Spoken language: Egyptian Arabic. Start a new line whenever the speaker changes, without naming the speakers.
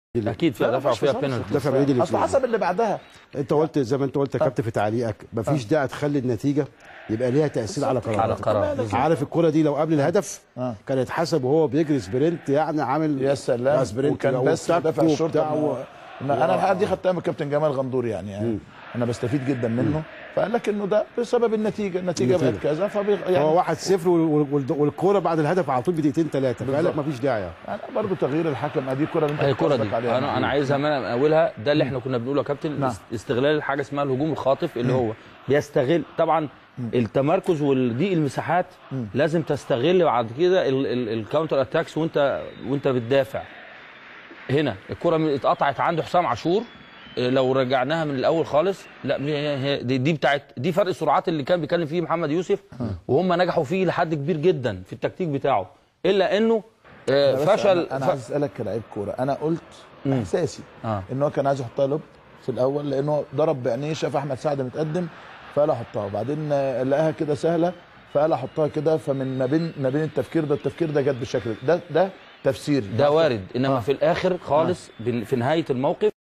اكيد فيها دفع وفيها بينالتي
دفع بايد
اصل
الاثنين
حسب اللي بعدها
انت قلت زي ما انت قلت يا كابتن في تعليقك مفيش داعي تخلي النتيجه يبقى ليها تاثير على
على
قراراتك
قرار
عارف الكره دي لو قبل الهدف
آه.
كان يتحسب وهو بيجري سبرنت يعني عامل
يا سلام
سبرنت
وكان
بقى
بس
وبتاع
دافع الشرطه
وبتاع و-
إن- انا الحلقه دي خدتها من الكابتن جمال غندور يعني, يعني انا بستفيد جدا منه فقال لك انه ده بسبب النتيجه النتيجه
النتيجة.
بقت كذا فبي يعني
هو 1 0 والكوره بعد الهدف على طول بدقيقتين ثلاثه فقال لك مفيش داعي
انا برضو تغيير الحكم ادي الكره اللي انت
هي الكره
قصدك
دي
عليها.
انا انا عايزها من اولها ده اللي احنا كنا بنقوله يا كابتن
نعم.
استغلال حاجه اسمها الهجوم الخاطف اللي هو بيستغل طبعا التمركز والضيق المساحات لازم تستغل بعد كده ال- ال- الكاونتر اتاكس وانت وانت بتدافع هنا الكره من- اتقطعت عند حسام عاشور إيه، لو رجعناها من الاول خالص لا هي هي دي, دي بتاعت دي فرق السرعات اللي كان بيتكلم فيه محمد يوسف وهم نجحوا فيه لحد كبير جدا في التكتيك بتاعه الا انه آه،
بس
فشل
انا, أنا عايز اسالك كلاعب كوره انا قلت احساسي
آه.
ان هو كان عايز يحطها لوب في الاول لانه ضرب بعينيه شاف احمد سعد متقدم فقال احطها وبعدين آه، لقاها كده سهله فقال احطها كده فمن ما بين ما بين التفكير ده التفكير ده جت بالشكل ده ده, ده تفسيري
ده وارد انما في الاخر خالص بال- في نهايه الموقف